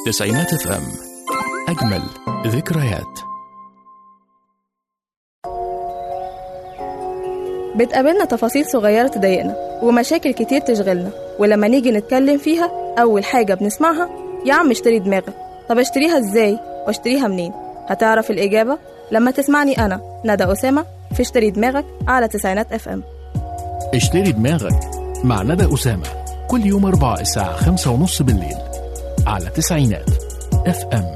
تسعينات اف ام أجمل ذكريات بتقابلنا تفاصيل صغيرة تضايقنا ومشاكل كتير تشغلنا ولما نيجي نتكلم فيها أول حاجة بنسمعها يا عم اشتري دماغك طب اشتريها ازاي واشتريها منين هتعرف الإجابة لما تسمعني أنا ندى أسامة في اشتري دماغك على تسعينات اف ام اشتري دماغك مع ندى أسامة كل يوم أربعة الساعة خمسة ونص بالليل على تسعينات اف ام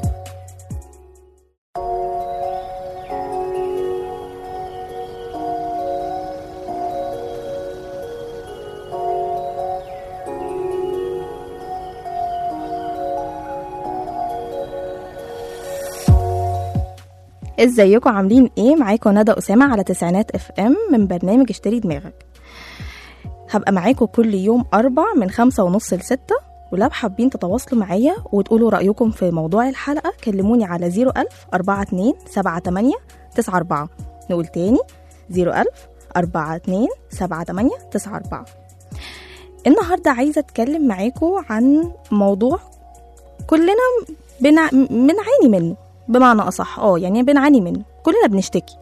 ازيكم عاملين ايه معاكم ندى أسامة على تسعينات اف ام من برنامج اشتري دماغك هبقى معاكم كل يوم أربع من خمسة ونص لستة ولو حابين تتواصلوا معايا وتقولوا رأيكم في موضوع الحلقة كلموني على 01000 42 78 94 نقول تاني 01000 42 78 94 النهاردة عايزة أتكلم معاكم عن موضوع كلنا بنع... بنعاني منه بمعنى أصح اه يعني بنعاني منه كلنا بنشتكي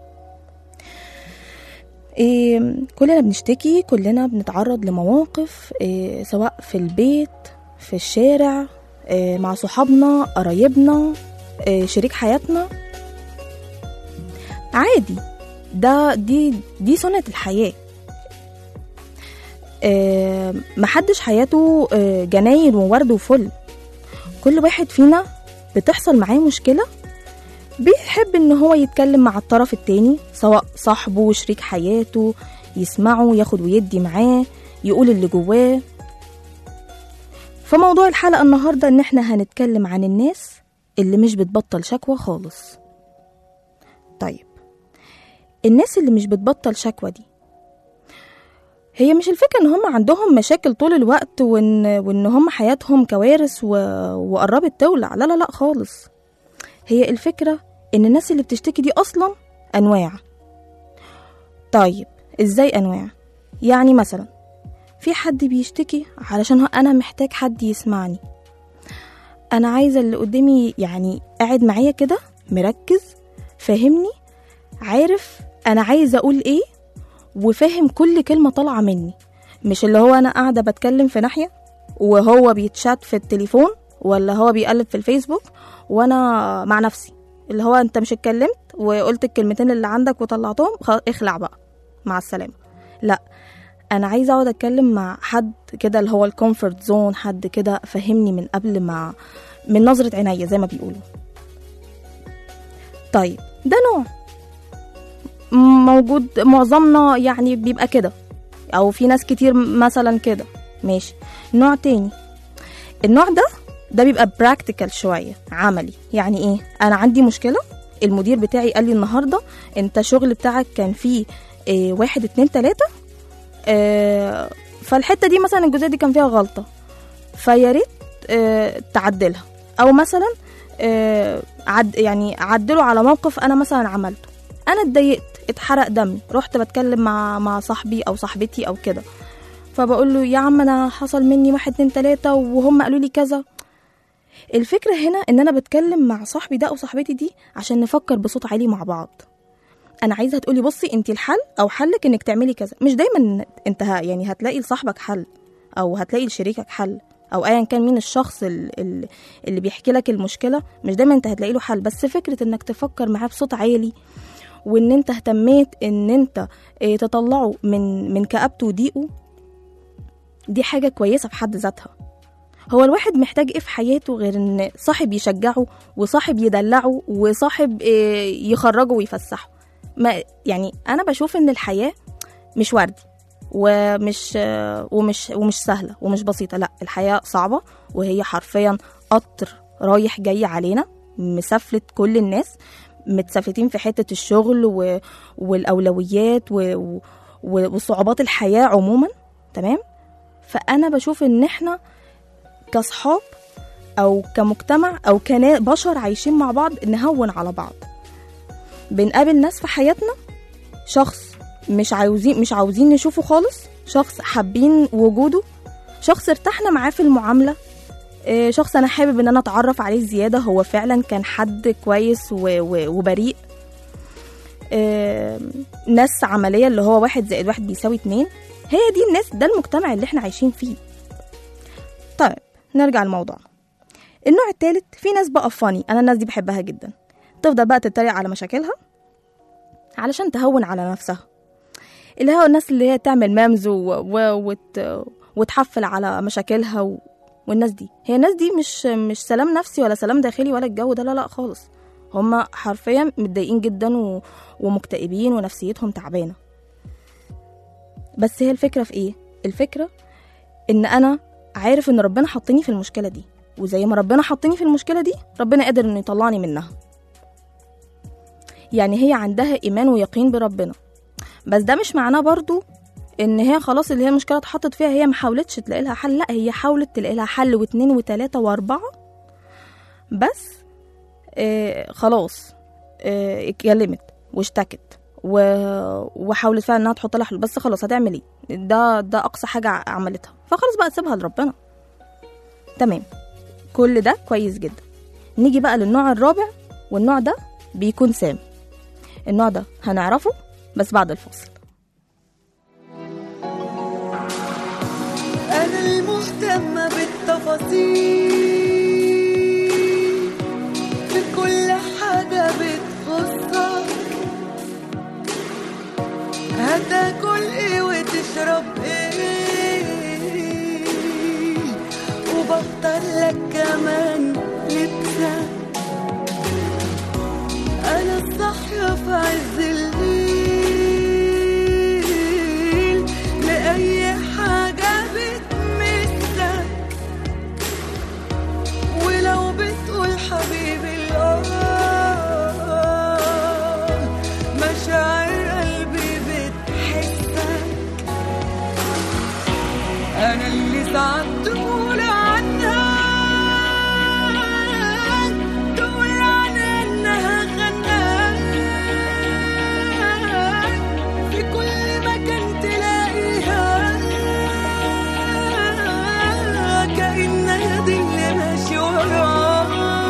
إيه كلنا بنشتكي كلنا بنتعرض لمواقف إيه سواء في البيت في الشارع إيه مع صحابنا قرايبنا إيه شريك حياتنا عادي ده دي دي سنة الحياة إيه محدش حياته إيه جناين وورد وفل كل واحد فينا بتحصل معاه مشكلة بيحب ان هو يتكلم مع الطرف التاني سواء صاحبه شريك حياته يسمعه ياخد ويدي معاه يقول اللي جواه فموضوع الحلقة النهاردة ان احنا هنتكلم عن الناس اللي مش بتبطل شكوى خالص طيب الناس اللي مش بتبطل شكوى دي هي مش الفكرة ان هم عندهم مشاكل طول الوقت وان, وإن هم حياتهم كوارث و... وقربت تولع لا لا لا خالص هي الفكرة إن الناس اللي بتشتكي دي أصلا أنواع طيب إزاي أنواع؟ يعني مثلا في حد بيشتكي علشان هو أنا محتاج حد يسمعني أنا عايزة اللي قدامي يعني قاعد معايا كده مركز فاهمني عارف أنا عايزة أقول إيه وفاهم كل كلمة طالعة مني مش اللي هو أنا قاعدة بتكلم في ناحية وهو بيتشات في التليفون ولا هو بيقلب في الفيسبوك وانا مع نفسي اللي هو انت مش اتكلمت وقلت الكلمتين اللي عندك وطلعتهم خلاص اخلع بقى مع السلامه لا انا عايزه اقعد اتكلم مع حد كده اللي هو الكومفورت زون حد كده فهمني من قبل ما من نظره عينيا زي ما بيقولوا طيب ده نوع موجود معظمنا يعني بيبقى كده او في ناس كتير مثلا كده ماشي نوع تاني النوع ده ده بيبقى براكتيكال شويه عملي يعني ايه انا عندي مشكله المدير بتاعي قال لي النهارده انت الشغل بتاعك كان فيه إيه واحد اتنين تلاته إيه فالحته دي مثلا الجزئيه دي كان فيها غلطه فيا ريت إيه تعدلها او مثلا إيه عد يعني عدلوا على موقف انا مثلا عملته انا اتضايقت اتحرق دمي رحت بتكلم مع مع صاحبي او صاحبتي او كده فبقول له يا عم انا حصل مني واحد اتنين تلاته وهم قالوا لي كذا الفكرة هنا إن أنا بتكلم مع صاحبي ده أو صاحبتي دي عشان نفكر بصوت عالي مع بعض أنا عايزة تقولي بصي أنت الحل أو حلك إنك تعملي كذا مش دايما أنت ها يعني هتلاقي لصاحبك حل أو هتلاقي لشريكك حل أو أيا كان مين الشخص اللي, اللي بيحكي لك المشكلة مش دايما أنت هتلاقي له حل بس فكرة إنك تفكر معاه بصوت عالي وإن أنت اهتميت إن أنت تطلعه من من كآبته وضيقه دي حاجة كويسة في حد ذاتها هو الواحد محتاج ايه في حياته غير ان صاحب يشجعه وصاحب يدلعه وصاحب يخرجه ويفسحه ما يعني انا بشوف ان الحياه مش وردي ومش ومش ومش سهله ومش بسيطه لا الحياه صعبه وهي حرفيا قطر رايح جاي علينا مسافلت كل الناس متسافلتين في حته الشغل و... والاولويات و... و... وصعوبات الحياه عموما تمام فانا بشوف ان احنا كصحاب او كمجتمع او كبشر عايشين مع بعض نهون على بعض بنقابل ناس في حياتنا شخص مش عاوزين مش عاوزين نشوفه خالص شخص حابين وجوده شخص ارتحنا معاه في المعامله آه، شخص انا حابب ان انا اتعرف عليه زياده هو فعلا كان حد كويس و- و- وبريء آه، ناس عمليه اللي هو واحد زائد واحد بيساوي اتنين هي دي الناس ده المجتمع اللي احنا عايشين فيه طيب نرجع لموضوعنا النوع التالت في ناس بقى فاني انا الناس دي بحبها جدا تفضل بقى تتريق على مشاكلها علشان تهون على نفسها اللي هو الناس اللي هي تعمل مامز و... و... وت... وتحفل على مشاكلها و... والناس دي هي الناس دي مش مش سلام نفسي ولا سلام داخلي ولا الجو ده لا لا خالص هما حرفيا متضايقين جدا و... ومكتئبين ونفسيتهم تعبانه بس هي الفكره في ايه الفكره ان انا عارف ان ربنا حطني في المشكله دي وزي ما ربنا حطني في المشكله دي ربنا قادر انه يطلعني منها يعني هي عندها ايمان ويقين بربنا بس ده مش معناه برضو ان هي خلاص اللي هي المشكله اتحطت فيها هي ما حاولتش تلاقي لها حل لا هي حاولت تلاقي لها حل واتنين وتلاته واربعه بس آه خلاص آه اتكلمت واشتكت و... وحاولت فعلا انها تحط لها حل بس خلاص هتعمل ايه ده ده اقصى حاجه عملتها فخلاص بقى تسيبها لربنا تمام كل ده كويس جدا نيجي بقى للنوع الرابع والنوع ده بيكون سام النوع ده هنعرفه بس بعد الفاصل أنا المهتمة بالتفاصيل في كل حاجة بتخصك هتاكل ايه وتشرب ايه وبختار لك كمان لبسك أنا الصاحية في عز الليل لأي حاجة بتمسك ولو بتقول حبيبي الآه مشاعر قلبي بتحسك أنا اللي ساعات تقول عنها تقول عنها إنها خناك في كل مكان تلاقيها كأنها دي اللي ماشي وراك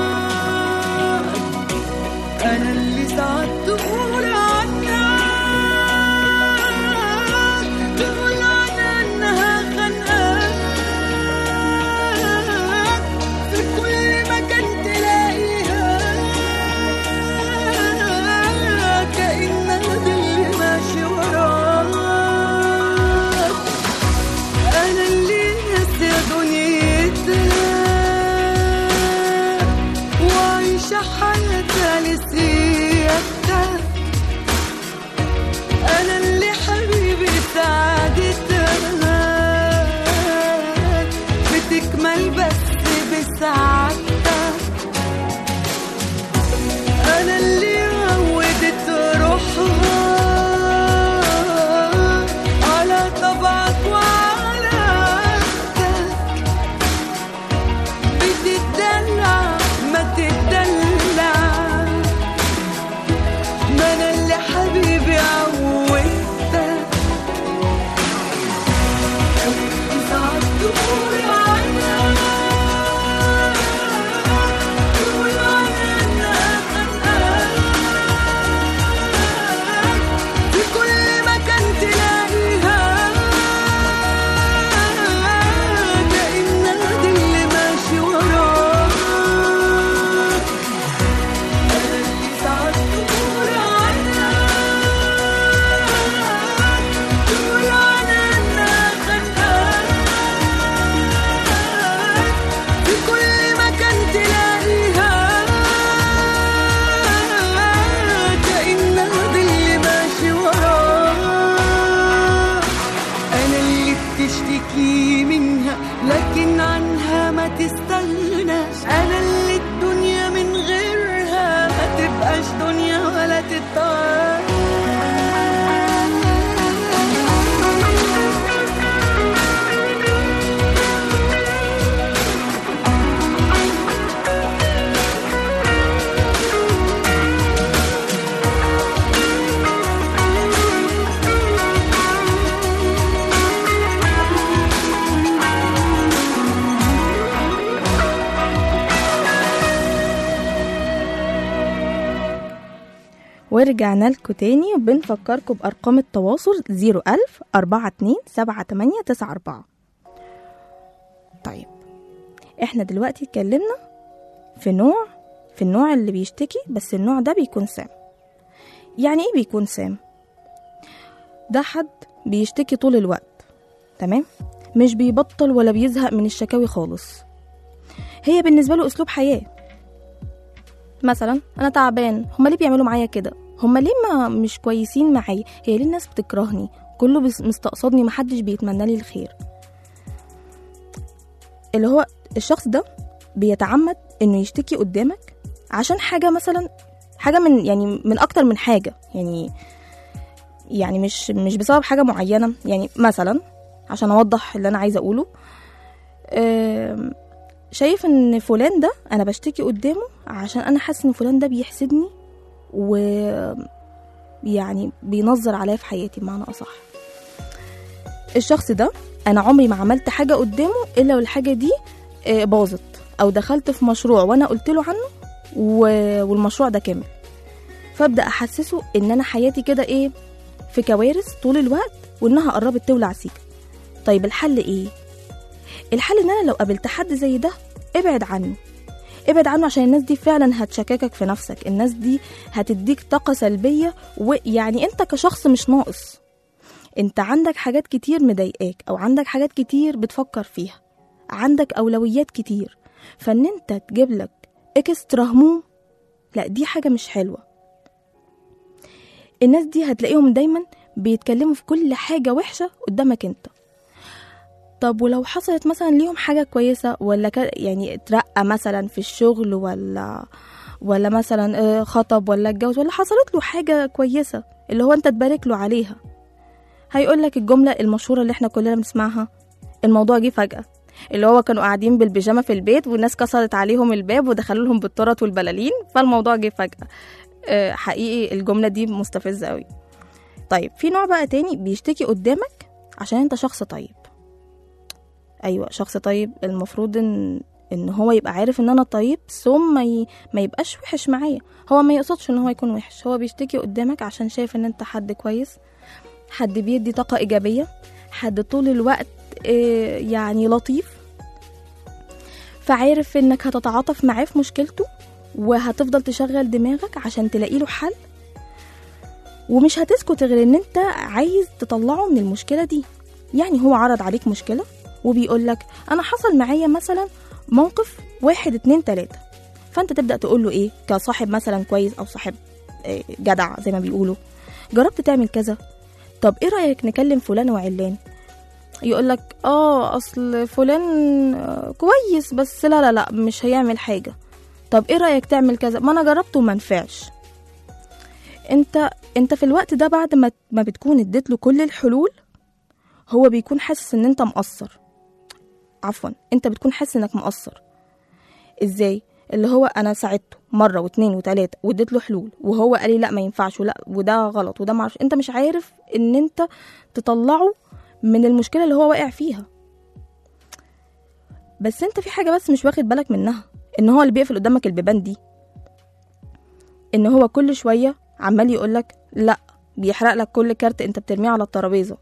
أنا اللي ساعات تقول عنها تقول عنها إنها خانقاك في كل مكان تلاقيها كأنها دي اللي ماشي وراك أنا اللي ناسية دنيتها وعايشة حياتها لسيادتها أنا اللي حبيبي سعادتها بتكمل بس بسعادتها أنا اللي عودت روحها على طبعك وعلى عادتك بتدلع ما تدلع ما أنا اللي حبيبي عودتك ساعات تقول عنها تقول عنها إنها خانقاك في كل مكان تلاقيها كأنها دي اللي ماشي وراك أنا اللي ساعات تقول عنها تقول عنها إنها خانقاك في كل مكان تلاقيها كأنها دي اللي ماشي وراك أنا اللي بتشتكي منها لكن عنها ما تستغناش أنا اللي الدنيا من غيرها ما تبقاش دنيا ولا تتعاش ورجعنا لكم تاني وبنفكركم بأرقام التواصل 01000 42 78 94 طيب احنا دلوقتي اتكلمنا في نوع في النوع اللي بيشتكي بس النوع ده بيكون سام يعني ايه بيكون سام ده حد بيشتكي طول الوقت تمام مش بيبطل ولا بيزهق من الشكاوي خالص هي بالنسبة له أسلوب حياة مثلا أنا تعبان هما ليه بيعملوا معايا كده هما ليه ما مش كويسين معايا هي ليه الناس بتكرهني كله بس- مستقصدني محدش بيتمنى لي الخير اللي هو الشخص ده بيتعمد انه يشتكي قدامك عشان حاجه مثلا حاجه من يعني من اكتر من حاجه يعني يعني مش مش بسبب حاجه معينه يعني مثلا عشان اوضح اللي انا عايزه اقوله آم، شايف ان فلان ده انا بشتكي قدامه عشان انا حاسس ان فلان ده بيحسدني و يعني بينظر عليا في حياتي بمعنى اصح الشخص ده انا عمري ما عملت حاجه قدامه الا والحاجه دي آه، باظت او دخلت في مشروع وانا قلت له عنه و- والمشروع ده كامل فابدا احسسه ان انا حياتي كده ايه في كوارث طول الوقت وانها قربت تولع سيكا طيب الحل ايه الحل ان انا لو قابلت حد زي ده ابعد عنه ابعد عنه عشان الناس دي فعلا هتشككك في نفسك الناس دي هتديك طاقة سلبية ويعني انت كشخص مش ناقص انت عندك حاجات كتير مضايقاك او عندك حاجات كتير بتفكر فيها عندك اولويات كتير فان انت تجيب لك اكسترا هموم لا دي حاجة مش حلوة الناس دي هتلاقيهم دايما بيتكلموا في كل حاجة وحشة قدامك انت طب ولو حصلت مثلا ليهم حاجة كويسة ولا ك... يعني اترقى مثلا في الشغل ولا ولا مثلا آه، خطب ولا اتجوز ولا حصلت له حاجة كويسة اللي هو انت تبارك له عليها هيقول لك الجملة المشهورة اللي احنا كلنا بنسمعها الموضوع جه فجأة اللي هو كانوا قاعدين بالبيجامة في البيت والناس كسرت عليهم الباب ودخلوا لهم بالطرط والبلالين فالموضوع جه فجأة آه، حقيقي الجملة دي مستفزة قوي طيب في نوع بقى تاني بيشتكي قدامك عشان انت شخص طيب ايوه شخص طيب المفروض ان ان هو يبقى عارف ان انا طيب ثم ما, ي... ما يبقاش وحش معايا هو ما يقصدش ان هو يكون وحش هو بيشتكي قدامك عشان شايف ان انت حد كويس حد بيدي طاقة إيجابية حد طول الوقت آه، يعني لطيف فعارف انك هتتعاطف معاه في مشكلته وهتفضل تشغل دماغك عشان تلاقي له حل ومش هتسكت غير ان انت عايز تطلعه من المشكلة دي يعني هو عرض عليك مشكلة وبيقول لك انا حصل معايا مثلا موقف واحد اتنين تلاتة فانت تبدأ تقول له ايه كصاحب مثلا كويس او صاحب آه، جدع زي ما بيقولوا جربت تعمل كذا طب ايه رأيك نكلم فلان وعلان يقول لك اه اصل فلان آه، كويس بس لا لا لا مش هيعمل حاجة طب ايه رأيك تعمل كذا ما انا جربته وما نفعش انت انت في الوقت ده بعد ما ما بتكون اديت له كل الحلول هو بيكون حاسس ان انت مقصر عفوا انت بتكون حاسس انك مقصر ازاي اللي هو انا ساعدته مره واتنين وتلاته واديت له حلول وهو قال لي لا ما ينفعش ولا وده غلط وده معرفش انت مش عارف ان انت تطلعه من المشكله اللي هو واقع فيها بس انت في حاجه بس مش واخد بالك منها ان هو اللي بيقفل قدامك البيبان دي ان هو كل شويه عمال يقولك لا بيحرق لك كل كارت انت بترميه على الترابيزه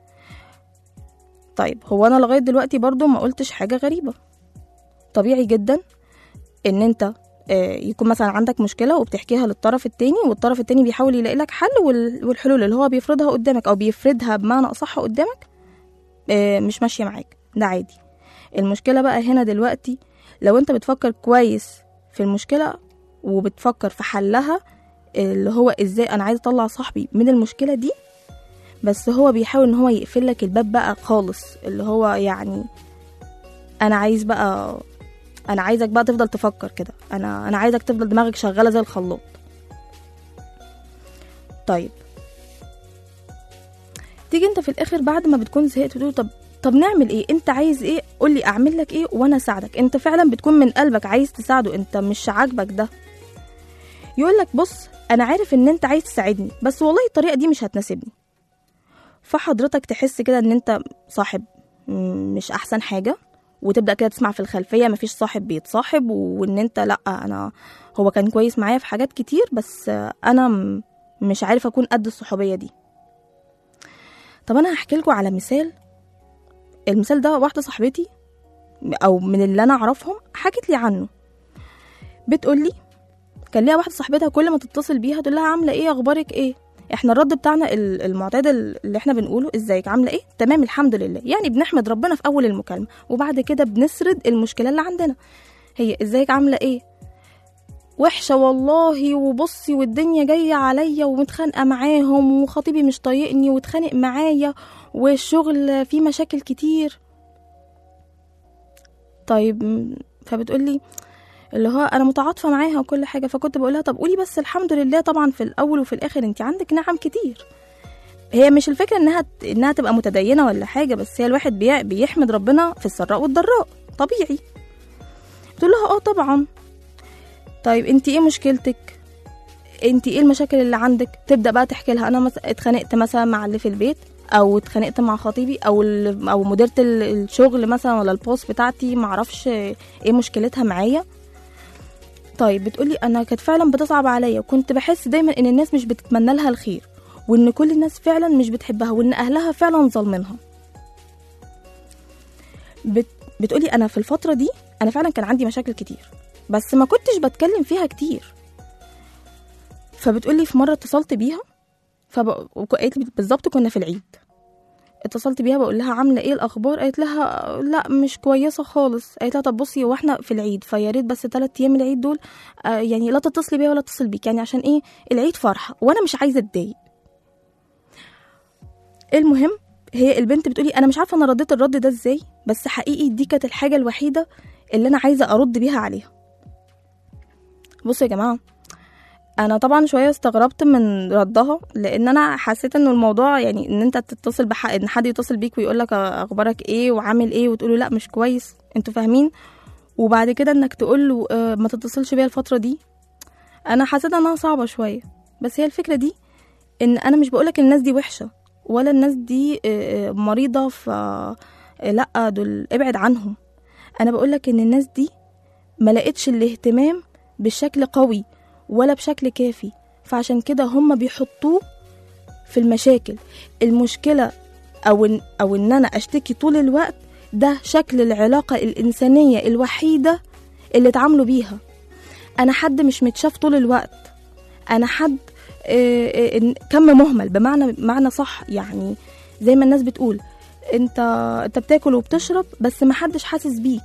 طيب هو انا لغايه دلوقتي برضو ما قلتش حاجه غريبه طبيعي جدا ان انت آه، يكون مثلا عندك مشكله وبتحكيها للطرف التاني والطرف التاني بيحاول يلاقي لك حل وال- والحلول اللي هو بيفرضها قدامك او بيفردها بمعنى اصح قدامك آه، مش ماشيه معاك ده عادي المشكله بقى هنا دلوقتي لو انت بتفكر كويس في المشكله وبتفكر في حلها اللي هو ازاي انا عايزه اطلع صاحبي من المشكله دي بس هو بيحاول ان هو يقفل لك الباب بقى خالص اللي هو يعني انا عايز بقى انا عايزك بقى تفضل تفكر كده انا انا عايزك تفضل دماغك شغاله زي الخلاط طيب تيجي انت في الاخر بعد ما بتكون زهقت تقول طب طب نعمل ايه انت عايز ايه قول لي اعمل لك ايه وانا اساعدك انت فعلا بتكون من قلبك عايز تساعده انت مش عاجبك ده يقول لك بص انا عارف ان انت عايز تساعدني بس والله الطريقه دي مش هتناسبني فحضرتك تحس كده ان انت صاحب م- مش احسن حاجه وتبدا كده تسمع في الخلفيه مفيش صاحب بيتصاحب وان انت لا انا هو كان كويس معايا في حاجات كتير بس انا م- مش عارف اكون قد الصحوبيه دي طب انا هحكي لكم على مثال المثال ده واحده صاحبتي او من اللي انا اعرفهم حكت لي عنه بتقول لي كان ليها واحده صاحبتها كل ما تتصل بيها تقول لها عامله ايه اخبارك ايه احنا الرد بتاعنا ال- المعتاد اللي احنا بنقوله ازيك عامله ايه تمام الحمد لله يعني بنحمد ربنا في اول المكالمه وبعد كده بنسرد المشكله اللي عندنا هي ازيك عامله ايه وحشه والله وبصي والدنيا جايه عليا ومتخانقه معاهم وخطيبي مش طايقني واتخانق معايا والشغل فيه مشاكل كتير طيب م- فبتقولي اللي هو انا متعاطفه معاها وكل حاجه فكنت بقولها طب قولي بس الحمد لله طبعا في الاول وفي الاخر انت عندك نعم كتير هي مش الفكره انها انها تبقى متدينه ولا حاجه بس هي الواحد بي... بيحمد ربنا في السراء والضراء طبيعي تقول لها اه طبعا طيب انت ايه مشكلتك انت ايه المشاكل اللي عندك تبدا بقى تحكي لها انا مثلا اتخانقت مثلا مع اللي في البيت او اتخانقت مع خطيبي او ال- او مديره ال- الشغل مثلا ولا البوس بتاعتي معرفش ايه مشكلتها معايا طيب بتقولي انا كانت فعلا بتصعب عليا وكنت بحس دايما ان الناس مش بتتمنى لها الخير وان كل الناس فعلا مش بتحبها وان اهلها فعلا ظالمينها بت... بتقولي انا في الفتره دي انا فعلا كان عندي مشاكل كتير بس ما كنتش بتكلم فيها كتير فبتقولي في مره اتصلت بيها فقالت لي بالظبط كنا في العيد اتصلت بيها بقول لها عامله ايه الاخبار قالت لها لا مش كويسه خالص قالت لها طب بصي هو احنا في العيد فيا ريت بس ثلاث ايام العيد دول آه يعني لا تتصلي بيا ولا اتصل بيك يعني عشان ايه العيد فرحه وانا مش عايزه اتضايق المهم هي البنت بتقولي انا مش عارفه انا رديت الرد ده ازاي بس حقيقي دي كانت الحاجه الوحيده اللي انا عايزه ارد بيها عليها بصوا يا جماعه انا طبعا شويه استغربت من ردها لان انا حسيت انه الموضوع يعني ان انت تتصل بحق ان حد يتصل بيك ويقول لك اخبارك ايه وعامل ايه وتقوله لا مش كويس انتوا فاهمين وبعد كده انك تقول له آه، ما تتصلش بيا الفتره دي انا حسيت انها صعبه شويه بس هي الفكره دي ان انا مش بقولك الناس دي وحشه ولا الناس دي آه، آه، مريضه ف آه، لا دول ابعد عنهم انا بقولك ان الناس دي ما لقتش الاهتمام بشكل قوي ولا بشكل كافي فعشان كده هم بيحطوه في المشاكل المشكلة أو إن, أو إن أنا أشتكي طول الوقت ده شكل العلاقة الإنسانية الوحيدة اللي اتعاملوا بيها أنا حد مش متشاف طول الوقت أنا حد آه، آه، إن- كم مهمل بمعنى معنى صح يعني زي ما الناس بتقول انت انت بتاكل وبتشرب بس محدش حاسس بيك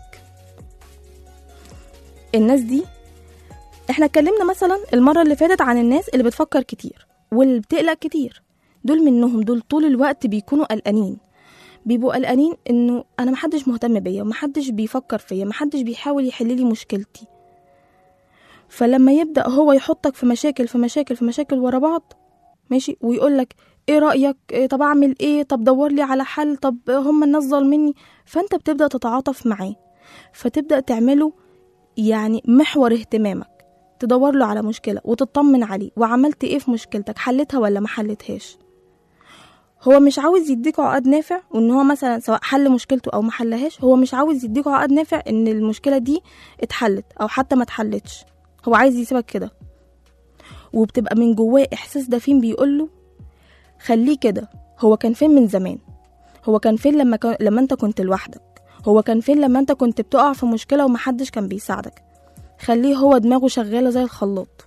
الناس دي احنا اتكلمنا مثلا المرة اللي فاتت عن الناس اللي بتفكر كتير واللي بتقلق كتير دول منهم دول طول الوقت بيكونوا قلقانين بيبقوا قلقانين انه انا محدش مهتم بيا ومحدش بيفكر فيا محدش بيحاول يحل لي مشكلتي فلما يبدأ هو يحطك في مشاكل في مشاكل في مشاكل ورا بعض ماشي ويقولك ايه رأيك إيه طب اعمل ايه طب دور لي على حل طب هم الناس ظالميني فانت بتبدأ تتعاطف معاه فتبدأ تعمله يعني محور اهتمامك تدور له على مشكلة وتطمن عليه وعملت ايه في مشكلتك حلتها ولا ما حلتهاش هو مش عاوز يديك عقد نافع وان هو مثلا سواء حل مشكلته او ما حلهاش هو مش عاوز يديك عقد نافع ان المشكلة دي اتحلت او حتى ما اتحلتش هو عايز يسيبك كده وبتبقى من جواه احساس دفين بيقوله خليه كده هو كان فين من زمان هو كان فين لما كان لما انت كنت لوحدك هو كان فين لما انت كنت بتقع في مشكلة ومحدش كان بيساعدك خليه هو دماغه شغالة زي الخلاط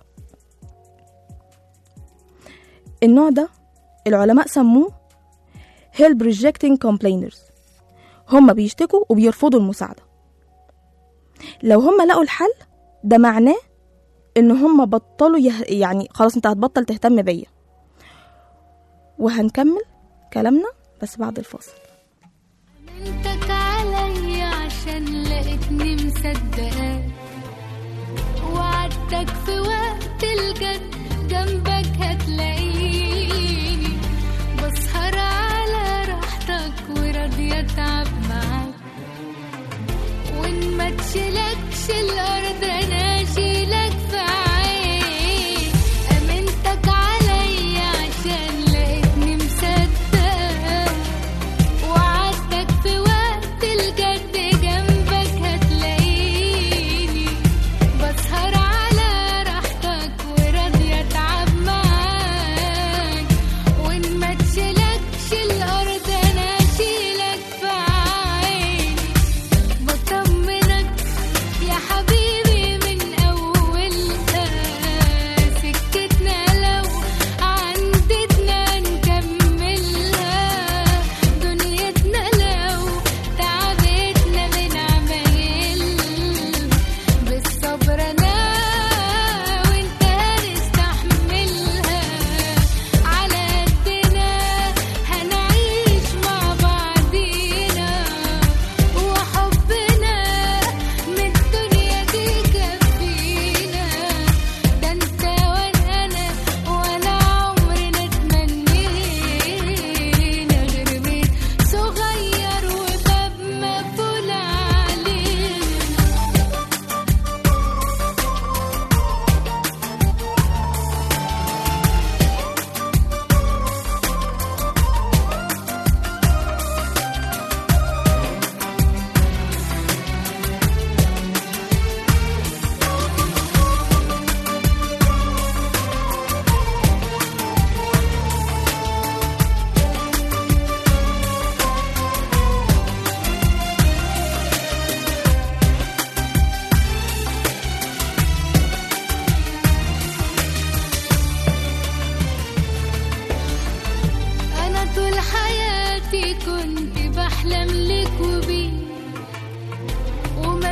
النوع ده العلماء سموه help rejecting complainers هما بيشتكوا وبيرفضوا المساعدة لو هما لقوا الحل ده معناه ان هما بطلوا يه... يعني خلاص انت هتبطل تهتم بيا وهنكمل كلامنا بس بعد الفاصل امنتك عليا عشان لقيتني مصدقاك وعدتك في وقت الجد جنبك هتلاقيني بسهر على راحتك وراضية اتعب معاك وان ما تشيلكش الارض انا اشيلك في عيني امنتك عليا عشان لقيتني مصدقاك وعدتك في وقت الجد جنبك هتلاقيني بسهر على راحتك وراضية اتعب معاك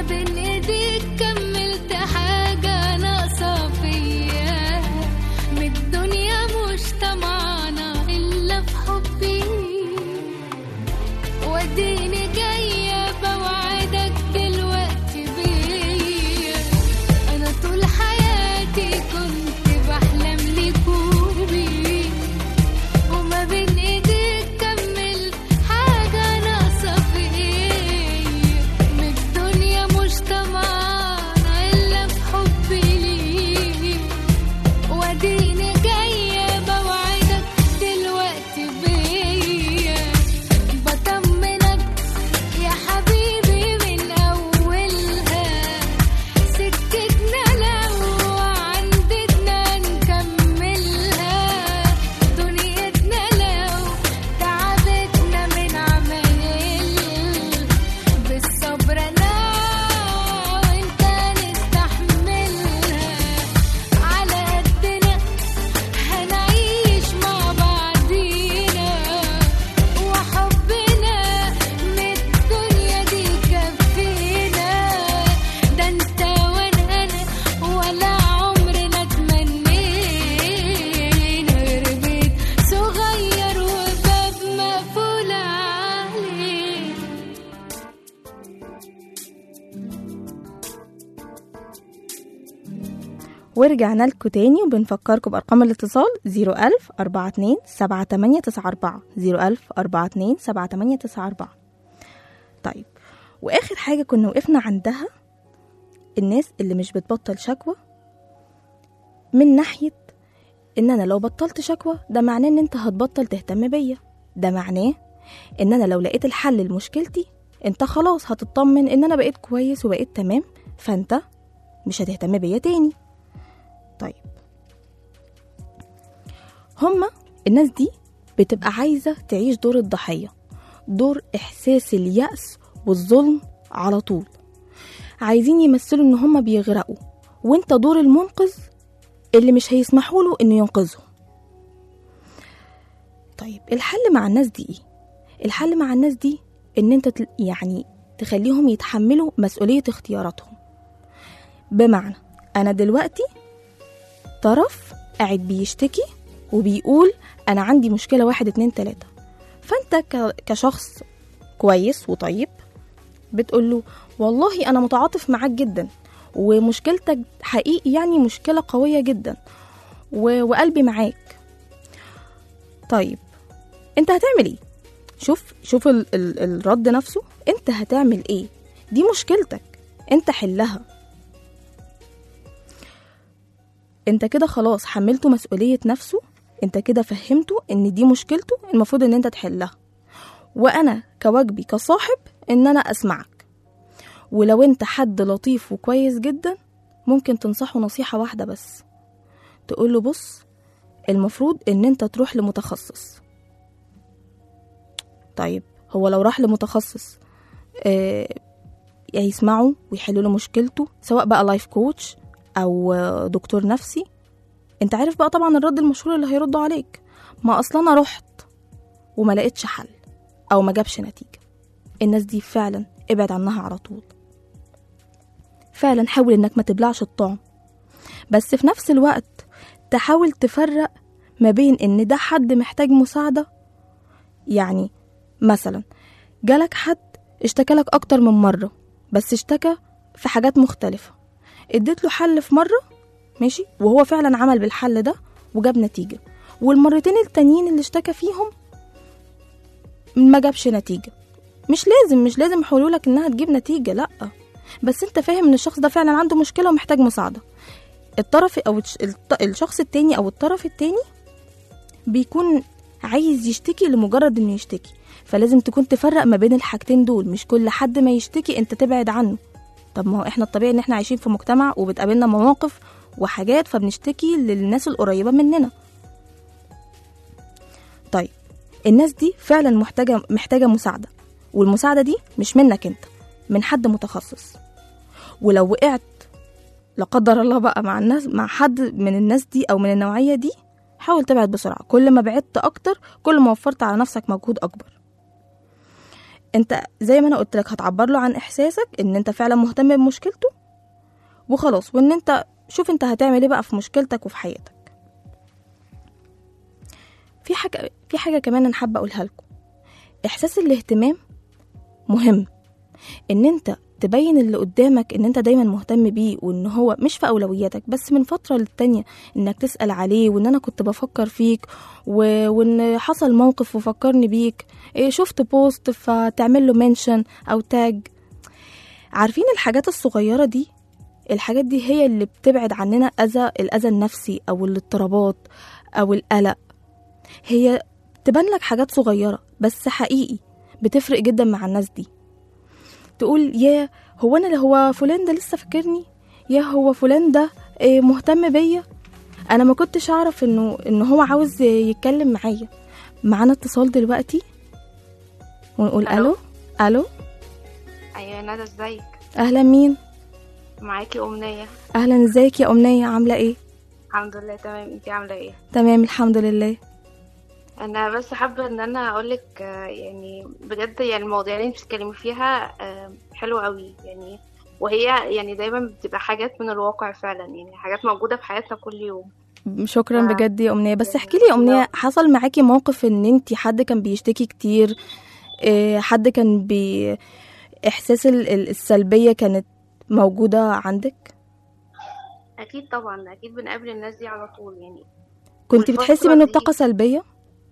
بين ايديك كملت حاجة ناقصة فيا من الدنيا مش طمعانة إلا في حبي وديني جاية بوعدك دلوقتي بيا أنا طول حياتي كنت بحلم ليك وبيك وما بين ايديك كمل حاجة ناقصة فيا من الدنيا مش طمعانة إلا في حبي ليك واديني جاية بوعدك دلوقتي بيا بطمنك يا حبيبي من أولها سكتنا لو عندنا نكملها دنيتنا لو تعبتنا من عمايل بالصبر أنا وأنت نستحملها على قدنا هنعيش مع بعضينا وحبنا من الدنيا دي كفينا ده انت وانا انا ولا عمرنا تمنينا غير بيت صغير وباب مقفول عليه ورجعنا لكم تاني وبنفكركم بأرقام الاتصال 01000 42 7894 01000 42 7894 طيب وآخر حاجة كنا وقفنا عندها الناس اللي مش بتبطل شكوى من ناحية إن أنا لو بطلت شكوى ده معناه إن أنت هتبطل تهتم بيا ده معناه إن أنا لو لقيت الحل لمشكلتي أنت خلاص هتطمن إن أنا بقيت كويس وبقيت تمام فأنت مش هتهتم بيا تاني طيب هما الناس دي بتبقى عايزة تعيش دور الضحية دور إحساس اليأس والظلم على طول عايزين يمثلوا إن هما بيغرقوا وإنت دور المنقذ اللي مش هيسمحوا له إنه ينقذهم طيب الحل مع الناس دي إيه؟ الحل مع الناس دي إن أنت تل- يعني تخليهم يتحملوا مسؤولية اختياراتهم بمعنى أنا دلوقتي طرف قاعد بيشتكي وبيقول أنا عندي مشكلة واحد اتنين تلاتة فأنت ك- كشخص كويس وطيب بتقول له والله أنا متعاطف معاك جدا ومشكلتك حقيقي يعني مشكلة قوية جدا و... وقلبي معاك طيب انت هتعمل ايه شوف شوف ال... ال... الرد نفسه انت هتعمل ايه دي مشكلتك انت حلها انت كده خلاص حملته مسؤولية نفسه انت كده فهمته ان دي مشكلته المفروض ان انت تحلها وانا كواجبي كصاحب ان انا اسمعك ولو انت حد لطيف وكويس جدا ممكن تنصحه نصيحة واحدة بس تقوله بص المفروض ان انت تروح لمتخصص طيب هو لو راح لمتخصص آه هيسمعه ويحلوا له مشكلته سواء بقى لايف كوتش او آه، دكتور نفسي انت عارف بقى طبعا الرد المشهور اللي هيردوا عليك ما اصلا انا رحت وما لقيتش حل او ما جابش نتيجه الناس دي فعلا ابعد عنها على طول فعلا حاول انك ما تبلعش الطعم بس في نفس الوقت تحاول تفرق ما بين ان ده حد محتاج مساعده يعني مثلا جالك حد اشتكى لك اكتر من مره بس اشتكى في حاجات مختلفه اديت له حل في مره ماشي وهو فعلا عمل بالحل ده وجاب نتيجه والمرتين التانيين اللي اشتكى فيهم ما جابش نتيجه مش لازم مش لازم حلولك انها تجيب نتيجه لا بس انت فاهم ان الشخص ده فعلا عنده مشكله ومحتاج مساعده الطرف او الش- الط- الشخص التاني او الطرف التاني بيكون عايز يشتكي لمجرد انه يشتكي فلازم تكون تفرق ما بين الحاجتين دول مش كل حد ما يشتكي انت تبعد عنه طب ما هو احنا الطبيعي ان احنا عايشين في مجتمع وبتقابلنا مواقف وحاجات فبنشتكي للناس القريبة مننا طيب الناس دي فعلا محتاجة محتاجة مساعدة والمساعدة دي مش منك انت من حد متخصص ولو وقعت لا قدر الله بقى مع الناس مع حد من الناس دي او من النوعية دي حاول تبعد بسرعة كل ما بعدت اكتر كل ما وفرت على نفسك مجهود اكبر انت زي ما انا قلت لك هتعبر له عن احساسك ان انت فعلا مهتم بمشكلته وخلاص وان انت شوف انت هتعمل ايه بقى في مشكلتك وفي حياتك في حاجه في حاجه كمان انا حابه اقولها لكم احساس الاهتمام مهم ان انت تبين اللي قدامك ان انت دايما مهتم بيه وان هو مش في اولوياتك بس من فتره للتانيه انك تسال عليه وان انا كنت بفكر فيك و... وان حصل موقف وفكرني بيك إيه شفت بوست فتعمل له منشن او تاج عارفين الحاجات الصغيره دي الحاجات دي هي اللي بتبعد عننا اذى الاذى النفسي او الاضطرابات او القلق هي تبان لك حاجات صغيره بس حقيقي بتفرق جدا مع الناس دي تقول يا هو انا هو فلان ده لسه فاكرني يا هو فلان ده إيه، مهتم بيا انا ما كنتش اعرف انه ان هو عاوز يتكلم معايا معانا اتصال دلوقتي ونقول ألو. الو الو ايوه ندى ازيك اهلا مين معاكي امنيه اهلا ازيك يا امنيه عامله ايه الحمد لله تمام انتي عامله ايه تمام الحمد لله انا بس حابه ان انا اقولك آه، يعني بجد يعني المواضيع اللي انت بتتكلمي فيها آه، حلوه قوي يعني وهي يعني دايما بتبقى حاجات من الواقع فعلا يعني حاجات موجوده في حياتنا كل يوم شكرا آه. بجد يا امنيه بس احكي لي يا امنيه حصل معاكي موقف ان انت حد كان بيشتكي كتير إيه، حد كان بي احساس ال- ال- السلبيه كانت موجوده عندك اكيد طبعا اكيد بنقابل الناس دي على طول يعني كنت والفترة بتحسي منه دي- بطاقه سلبيه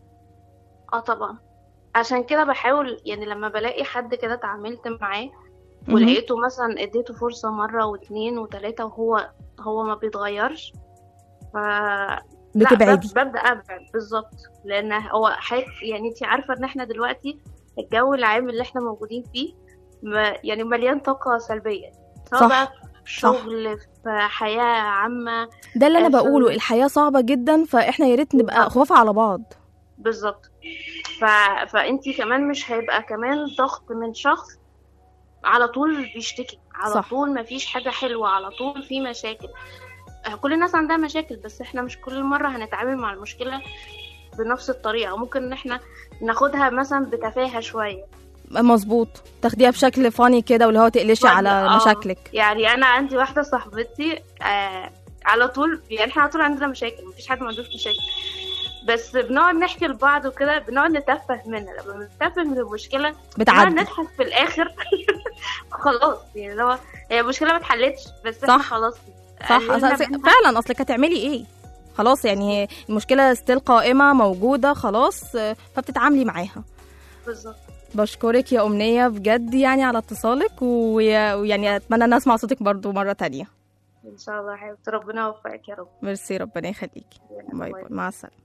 اه طبعا عشان كده بحاول يعني لما بلاقي حد كده اتعاملت معاه مهم. ولقيته مثلا اديته فرصة مرة واتنين وتلاتة وهو هو ما بيتغيرش ف لا، بتبعدي بب- ببدأ أبعد بالظبط لأن هو حاجة يعني انتي عارفة ان احنا دلوقتي الجو العام اللي احنا موجودين فيه م- يعني مليان طاقة سلبية سواء صح، بقى في شغل في حياة عامة ده اللي انا آه، بقوله في- الحياه صعبه جدا فاحنا يا ريت نبقى بالظبط. خفاف على بعض بالظبط ف... فانتي كمان مش هيبقى كمان ضغط من شخص على طول بيشتكي على صح. صح. طول مفيش حاجة حلوة على طول في مشاكل آه، كل الناس عندها مشاكل بس احنا مش كل مرة هنتعامل مع المشكلة بنفس الطريقة ممكن ان احنا ناخدها مثلا بتفاهة شوية مظبوط تاخديها بشكل فاني كده واللي هو تقلشي على آه، مشاكلك يعني انا عندي واحدة صاحبتي آه على طول يعني احنا على طول عندنا مشاكل مفيش حد ما عندوش مشاكل بس بنقعد نحكي لبعض وكده بنقعد نتفه منها لما بنتفه من المشكلة بنقعد بتعدي نضحك في الاخر خلاص يعني لو هي المشكله ما اتحلتش بس صح. احنا خلاص صح قللنا أصل- منها. فعلا اصلك هتعملي ايه خلاص يعني هي المشكله ستيل قائمه موجوده خلاص آه، فبتتعاملي معاها بالظبط بشكرك يا أمنية بجد يعني على اتصالك ويا- ويعني أتمنى أن أسمع صوتك برضو مرة تانية ان شاء الله يا حبيبتي ربنا يوفقك يا رب ميرسي ربنا يخليكي باي باي مع السلامة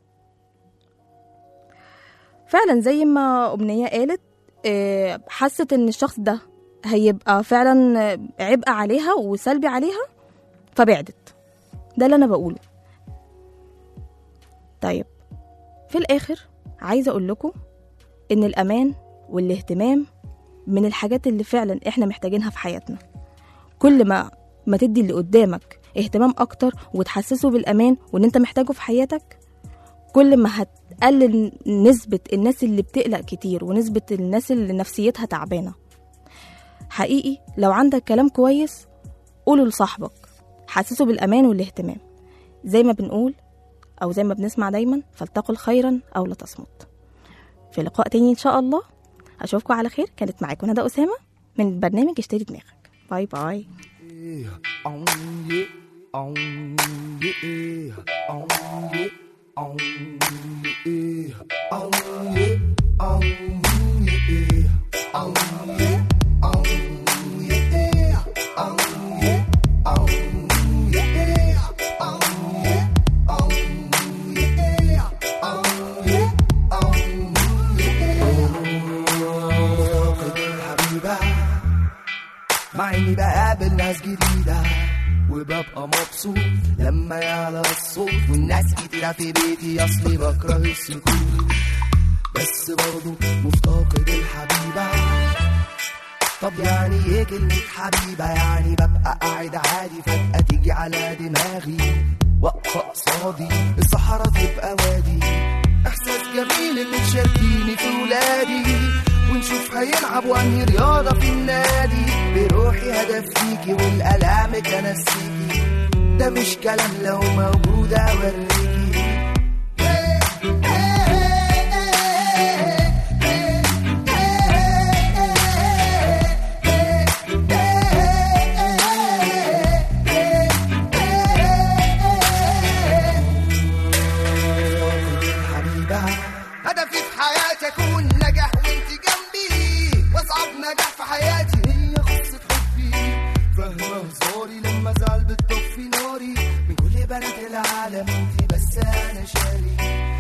فعلا زي ما أمنية قالت آه، حست إن الشخص ده هيبقى فعلا آه، عبء عليها وسلبي عليها فبعدت ده اللي أنا بقوله طيب في الآخر عايزة أقول لكم إن الأمان والاهتمام من الحاجات اللي فعلا إحنا محتاجينها في حياتنا كل ما ما تدي اللي قدامك اهتمام اكتر وتحسسه بالامان وان انت محتاجه في حياتك كل ما هتقلل نسبة الناس اللي بتقلق كتير ونسبة الناس اللي نفسيتها تعبانة حقيقي لو عندك كلام كويس قوله لصاحبك حسسه بالأمان والاهتمام زي ما بنقول أو زي ما بنسمع دايما فلتقل خيرا أو لا تصمت في لقاء تاني إن شاء الله أشوفكم على خير كانت معاكم ندى أسامة من برنامج اشتري دماغك باي باي Oh yeah, oh yeah, oh yeah, oh yeah, oh yeah, oh yeah, oh yeah, oh yeah, oh yeah, oh yeah, oh yeah, oh yeah, oh yeah, oh yeah. حبيبة مع اني بقابل ناس جديدة وببقى مبسوط لما يعلى الصوت والناس كتيرة في بيتي اصلي بكره السكوت بس برضه مفتقد الحبيبة طب يعني ايه كلمة حبيبة يعني ببقى قاعد عادي فجأة تيجي على دماغي واقفة قصادي الصحراء تبقى وادي احساس جميل انك تشاركيني في ولادي ونشوف هيلعب وانهي رياضة في النادي بروحي هدف فيكي والألام كنسيكي ده مش كلام لو موجود أوريكي حبيبة هدفي في حياتي أكون نجاح وأنت جنبي وأصعب نجاح في حياتي هي قصة حبي فاهمة هزاري لما أزعل بتطفي ناري من كل بنات العالم أنت بس أنا شاري